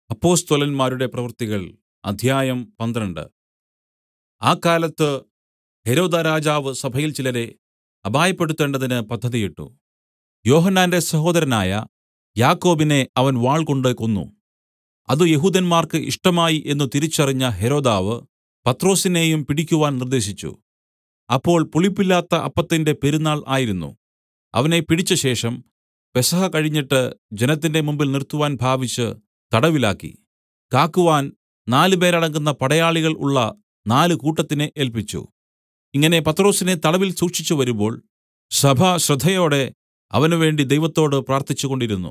അപ്പൊസ്തലന്മാരുടെ പ്രവൃത്തികൾ അധ്യായം പന്ത്രണ്ട് ആ കാലത്ത് ഹെരോദാരാജാവ് സഭയിൽ ചിലരെ അപായപ്പെടുത്തേണ്ടതിന് പദ്ധതിയിട്ടു യോഹന്നാന്റെ സഹോദരനായ യാക്കോബിനെ അവൻ വാൾകൊണ്ട് കൊന്നു അത് യെഹൂദന്മാർക്ക് ഇഷ്ടമായി എന്നു തിരിച്ചറിഞ്ഞ ഹെരോദാവ് പത്രൊസിനെയും പിടിക്കുവാൻ നിർദ്ദേശിച്ചു അപ്പോൾ പുളിപ്പില്ലാത്ത അപ്പത്തിന്റെ പെരുന്നാൾ ആയിരുന്നു അവനെ പിടിച്ചശേഷം പെസഹ കഴിഞ്ഞിട്ട് ജനത്തിന്റെ മുമ്പിൽ നിർത്തുവാൻ ഭാവിച്ച് തടവിലാക്കി കാക്കുവാൻ നാലുപേരടങ്ങുന്ന പടയാളികൾ ഉള്ള നാല് കൂട്ടത്തിനെ ഏല്പിച്ചു ഇങ്ങനെ പത്രൊസിനെ തടവിൽ സൂക്ഷിച്ചു വരുമ്പോൾ സഭ ശ്രദ്ധയോടെ അവനുവേണ്ടി ദൈവത്തോട് പ്രാർത്ഥിച്ചുകൊണ്ടിരുന്നു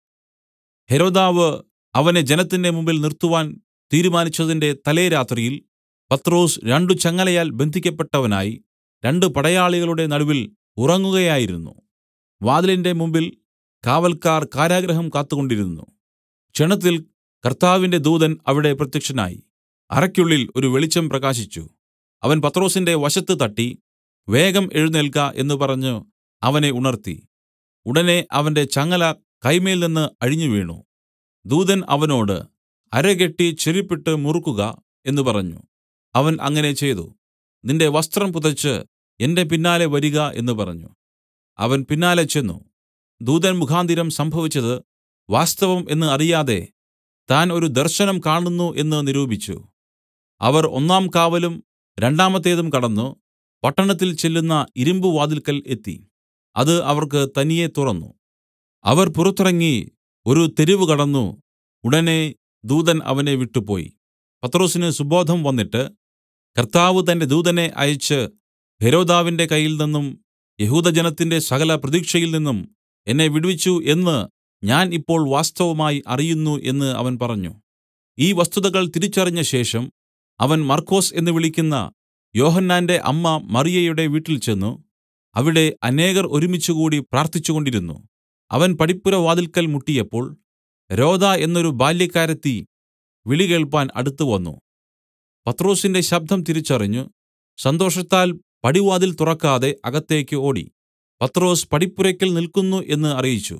ഹെരോദാവ് അവനെ ജനത്തിന്റെ മുമ്പിൽ നിർത്തുവാൻ തീരുമാനിച്ചതിന്റെ തലേരാത്രിയിൽ പത്രൊസ് രണ്ടു ചങ്ങലയാൽ ബന്ധിക്കപ്പെട്ടവനായി രണ്ട് പടയാളികളുടെ നടുവിൽ ഉറങ്ങുകയായിരുന്നു വാതിലിന്റെ മുമ്പിൽ കാവൽക്കാർ കാരാഗൃഹം കാത്തുകൊണ്ടിരുന്നു ക്ഷണത്തിൽ കർത്താവിന്റെ ദൂതൻ അവിടെ പ്രത്യക്ഷനായി അറയ്ക്കുള്ളിൽ ഒരു വെളിച്ചം പ്രകാശിച്ചു അവൻ പത്രൊസിന്റെ വശത്ത് തട്ടി വേഗം എഴുന്നേൽക്ക എന്ന് പറഞ്ഞു അവനെ ഉണർത്തി ഉടനെ അവന്റെ ചങ്ങല കൈമേൽ നിന്ന് അഴിഞ്ഞുവീണു ദൂതൻ അവനോട് അരകെട്ടി ചെരിപ്പിട്ട് മുറുക്കുക എന്ന് പറഞ്ഞു അവൻ അങ്ങനെ ചെയ്തു നിന്റെ വസ്ത്രം പുതച്ച് എന്റെ പിന്നാലെ വരിക എന്ന് പറഞ്ഞു അവൻ പിന്നാലെ ചെന്ന് ദൂതൻ മുഖാന്തരം സംഭവിച്ചത് വാസ്തവം എന്ന് അറിയാതെ താൻ ഒരു ദർശനം കാണുന്നു എന്ന് നിരൂപിച്ചു അവർ ഒന്നാം കാവലും രണ്ടാമത്തേതും കടന്നു പട്ടണത്തിൽ ചെല്ലുന്ന ഇരുമ്പുവാതിൽക്കൽ എത്തി അത് അവർക്ക് തനിയെ തുറന്നു അവർ പുറത്തിറങ്ങി ഒരു തെരുവ് കടന്നു ഉടനെ ദൂതൻ അവനെ വിട്ടുപോയി പത്രൊസിന് സുബോധം വന്നിട്ട് കർത്താവ് തന്റെ ദൂതനെ അയച്ച് ഹെരോദാവിന്റെ കയ്യിൽ നിന്നും യഹൂദജനത്തിന്റെ സകല പ്രതീക്ഷയിൽ നിന്നും എന്നെ വിടുവിച്ചു എന്ന് ഞാൻ ഇപ്പോൾ വാസ്തവമായി അറിയുന്നു എന്ന് അവൻ പറഞ്ഞു ഈ വസ്തുതകൾ തിരിച്ചറിഞ്ഞ ശേഷം അവൻ മർക്കൊസ് എന്ന് വിളിക്കുന്ന യോഹന്നാന്റെ അമ്മ മറിയയുടെ വീട്ടിൽ ചെന്ന് അവിടെ അനേകർ ഒരുമിച്ചുകൂടി പ്രാർത്ഥിച്ചുകൊണ്ടിരുന്നു അവൻ പടിപ്പുരവാതിൽക്കൽ മുട്ടിയപ്പോൾ രോദാ എന്നൊരു ബാല്യക്കാരത്തി വിളി കേൾപ്പാൻ അടുത്തുവന്നു പത്രൊസിന്റെ ശബ്ദം തിരിച്ചറിഞ്ഞു സന്തോഷത്താൽ പടിവാതിൽ തുറക്കാതെ അകത്തേക്ക് ഓടി പത്രൊസ് പടിപ്പുരയ്ക്കൽ നിൽക്കുന്നു എന്ന് അറിയിച്ചു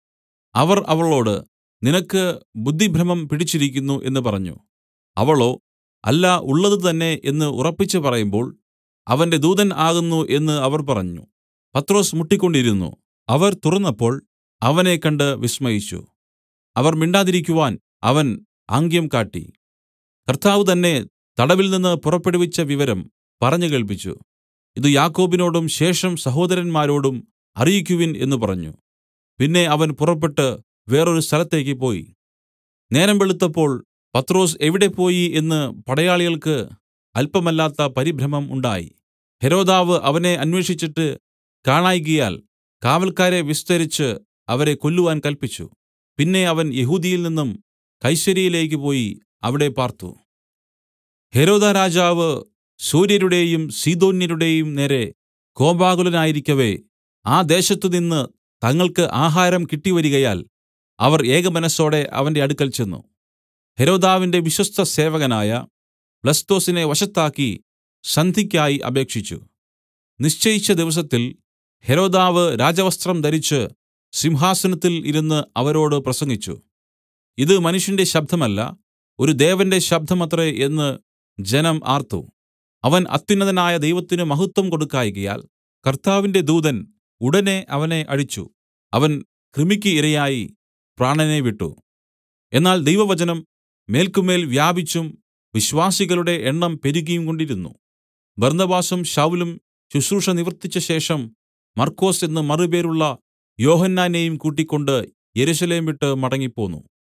അവർ അവളോട് നിനക്ക് ബുദ്ധിഭ്രമം പിടിച്ചിരിക്കുന്നു എന്ന് പറഞ്ഞു അവളോ അല്ല ഉള്ളത് തന്നെ എന്ന് ഉറപ്പിച്ചു പറയുമ്പോൾ അവന്റെ ദൂതൻ ആകുന്നു എന്ന് അവർ പറഞ്ഞു പത്രൊസ് മുട്ടിക്കൊണ്ടിരുന്നു അവർ തുറന്നപ്പോൾ അവനെ കണ്ട് വിസ്മയിച്ചു അവർ മിണ്ടാതിരിക്കുവാൻ അവൻ ആംഗ്യം കാട്ടി കർത്താവ് തന്നെ തടവിൽ നിന്ന് പുറപ്പെടുവിച്ച വിവരം പറഞ്ഞു കേൾപ്പിച്ചു ഇത് യാക്കോബിനോടും ശേഷം സഹോദരന്മാരോടും അറിയിക്കുവിൻ എന്ന് പറഞ്ഞു പിന്നെ അവൻ പുറപ്പെട്ട് വേറൊരു സ്ഥലത്തേക്ക് പോയി നേരം വെളുത്തപ്പോൾ പത്രൊസ് എവിടെ പോയി എന്ന് പടയാളികൾക്ക് അല്പമല്ലാത്ത പരിഭ്രമം ഉണ്ടായി ഹെരോദാവ് അവനെ അന്വേഷിച്ചിട്ട് കാണായ്കയാൽ കാവൽക്കാരെ വിസ്തരിച്ച് അവരെ കൊല്ലുവാൻ കല്പിച്ചു പിന്നെ അവൻ യഹൂദിയിൽ നിന്നും കൈസര്യയിലേക്ക് പോയി അവിടെ പാർത്തു ഹെരോദാ രാജാവ് സൂര്യരുടെയും സീദോന്യരുടെയും നേരെ കോപാകുലനായിരിക്കവെ ആ ദേശത്തുനിന്ന് തങ്ങൾക്ക് ആഹാരം കിട്ടിവരികയാൽ അവർ ഏകമനസ്സോടെ അവന്റെ അടുക്കൽ ചെന്ന് ഹെരോദാവിന്റെ വിശ്വസ്ത സേവകനായ ബ്ലസ്തൊസിനെ വശത്താക്കി സന്ധിക്കായി അപേക്ഷിച്ചു നിശ്ചയിച്ച ദിവസത്തിൽ ഹെരോദാവ് രാജവസ്ത്രം ധരിച്ച് സിംഹാസനത്തിൽ ഇരുന്ന് അവരോട് പ്രസംഗിച്ചു ഇത് മനുഷ്യന്റെ ശബ്ദമല്ല ഒരു ദേവന്റെ ശബ്ദമത്രേ എന്ന് ജനം ആർത്തു അവൻ അത്യുന്നതനായ ദൈവത്തിന് മഹത്വം കൊടുക്കായികയാൽ കർത്താവിന്റെ ദൂതൻ ഉടനെ അവനെ അഴിച്ചു അവൻ കൃമിക്ക് ഇരയായി പ്രാണനെ വിട്ടു എന്നാൽ ദൈവവചനം മേൽക്കുമേൽ വ്യാപിച്ചും വിശ്വാസികളുടെ എണ്ണം പെരുകിയും കൊണ്ടിരുന്നു ബർന്നബാസും ശൗലും ശുശ്രൂഷ നിവർത്തിച്ച ശേഷം മർക്കൊസ് എന്ന് മറുപേരുള്ള യോഹന്നാനെയും കൂട്ടിക്കൊണ്ട് യെരൂശലേം വിട്ട് മടങ്ങിപ്പോന്നു